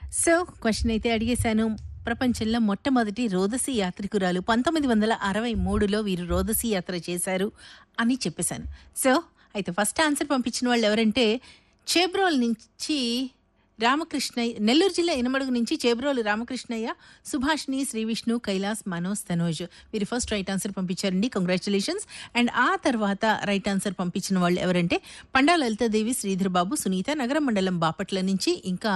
So question అయితే అడిగేశాను ప్రపంచంలో మొట్టమొదటి రోదసి యాత్రికురాలు పంతొమ్మిది వందల అరవై మూడులో వీరు రోదసి యాత్ర చేశారు అని చెప్పేశాను సో అయితే ఫస్ట్ ఆన్సర్ పంపించిన వాళ్ళు ఎవరంటే చేబ్రోల్ నుంచి రామకృష్ణయ్య నెల్లూరు జిల్లా ఇనమడుగు నుంచి చేబ్రోలు రామకృష్ణయ్య సుభాష్ని శ్రీ విష్ణు కైలాస్ మనోజ్ తనోజ్ వీరు ఫస్ట్ రైట్ ఆన్సర్ పంపించారండి కంగ్రాచులేషన్స్ అండ్ ఆ తర్వాత రైట్ ఆన్సర్ పంపించిన వాళ్ళు ఎవరంటే పండా లలితాదేవి శ్రీధర్ బాబు సునీత నగర మండలం బాపట్ల నుంచి ఇంకా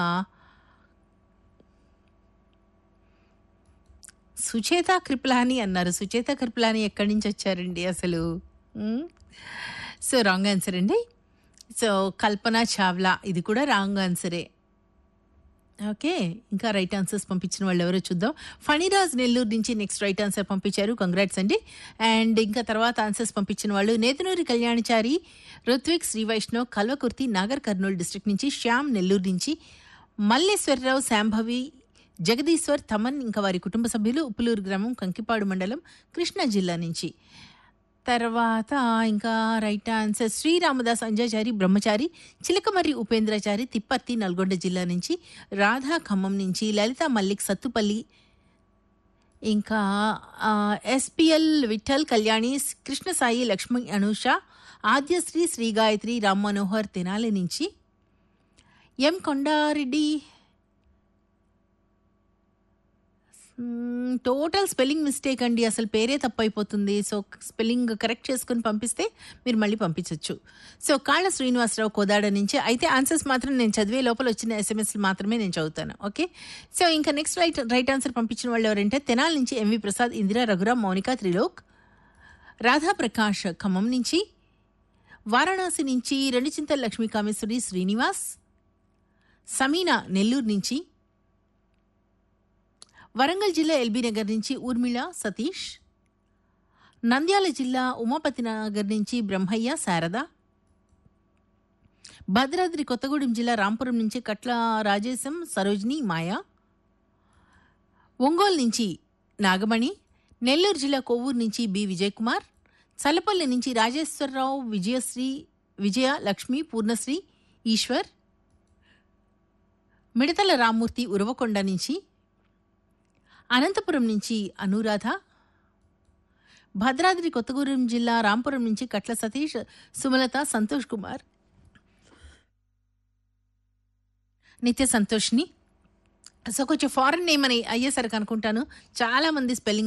సుచేత కృపలాని అన్నారు సుచేత కృపలాని ఎక్కడి నుంచి వచ్చారండి అసలు మ్మ్? సో రాంగ్ ఆన్సర్ అండి సో కల్పన చావ్లా ఇది కూడా రాంగ్ ఆన్సరే ఓకే ఇంకా రైట్ ఆన్సర్స్ పంపించిన వాళ్ళు ఎవరో చూద్దాం ఫణిరాజ్ నెల్లూరు నుంచి నెక్స్ట్ రైట్ ఆన్సర్ పంపించారు కంగ్రాట్స్ అండి అండ్ ఇంకా తర్వాత ఆన్సర్స్ పంపించిన వాళ్ళు నేతనూరి కళ్యాణచారి ఋత్విక్ శ్రీ వైష్ణవ్ కల్వకుర్తి నాగర్ కర్నూలు డిస్ట్రిక్ట్ నుంచి శ్యామ్ నెల్లూరు నుంచి మల్లేశ్వరరావు శాంభవి జగదీశ్వర్ తమన్ ఇంకా వారి కుటుంబ సభ్యులు ఉప్పులూరు గ్రామం కంకిపాడు మండలం కృష్ణా జిల్లా నుంచి తర్వాత ఇంకా రైట్ ఆన్సర్ శ్రీరామదాస్ అంజాచారి బ్రహ్మచారి చిలకమర్రి ఉపేంద్రచారి తిప్పర్తి నల్గొండ జిల్లా నుంచి రాధా ఖమ్మం నుంచి లలిత మల్లిక్ సత్తుపల్లి ఇంకా ఎస్పిఎల్ విఠల్ కళ్యాణి కృష్ణసాయి లక్ష్మి అనూష ఆద్యశ్రీ శ్రీ గాయత్రి రామ్ మనోహర్ తెనాలి నుంచి ఎం కొండారెడ్డి మ్మ్, టోటల్ స్పెల్లింగ్ మిస్టేక్ అండి అసలు పేరే తప్పైపోతుంది సో స్పెల్లింగ్ కరెక్ట్ చేసుకుని పంపిస్తే మీరు మళ్ళీ పంపించవచ్చు సో కాళ్ళ శ్రీనివాసరావు కోదాడ నుంచి అయితే ఆన్సర్స్ మాత్రం నేను చదివే లోపల వచ్చిన ఎస్ఎంఎస్లు మాత్రమే నేను చదువుతాను ఓకే సో ఇంకా నెక్స్ట్ రైట్ రైట్ ఆన్సర్ పంపించిన వాళ్ళు ఎవరంటే తెనాల నుంచి ఎంవి ప్రసాద్ ఇందిరా రఘురామ్ మౌనిక త్రిలోక్ రాధాప్రకాష్ ఖమ్మం నుంచి వారణాసి నుంచి రెండు చింతల లక్ష్మీ కామేశ్వరి శ్రీనివాస్ సమీనా నెల్లూరు నుంచి వరంగల్ జిల్లా ఎల్బీ నగర్ నుంచి ఊర్మిళ సతీష్ నంద్యాల జిల్లా ఉమాపతి నగర్ నుంచి బ్రహ్మయ్య శారద భద్రాద్రి కొత్తగూడెం జిల్లా రాంపురం నుంచి కట్ల రాజేశం సరోజిని మాయా ఒంగోలు నుంచి నాగమణి నెల్లూరు జిల్లా కొవ్వూరు నుంచి బి విజయ్ కుమార్ చల్లపల్లి నుంచి రాజేశ్వరరావు విజయశ్రీ విజయ లక్ష్మి పూర్ణశ్రీ ఈశ్వర్ మిడతల రామ్మూర్తి ఉరవకొండ నుంచి అనంతపురం నుంచి అనురాధ భద్రాద్రి కొత్తగూడెం జిల్లా రాంపురం నుంచి కట్ల సతీష్ సుమలత సంతోష్ కుమార్ నిత్య సంతోష్ని సో కొంచెం ఫారెన్ నేమ్ అని అయ్యేసరికి అనుకుంటాను చాలా మంది స్పెల్లింగ్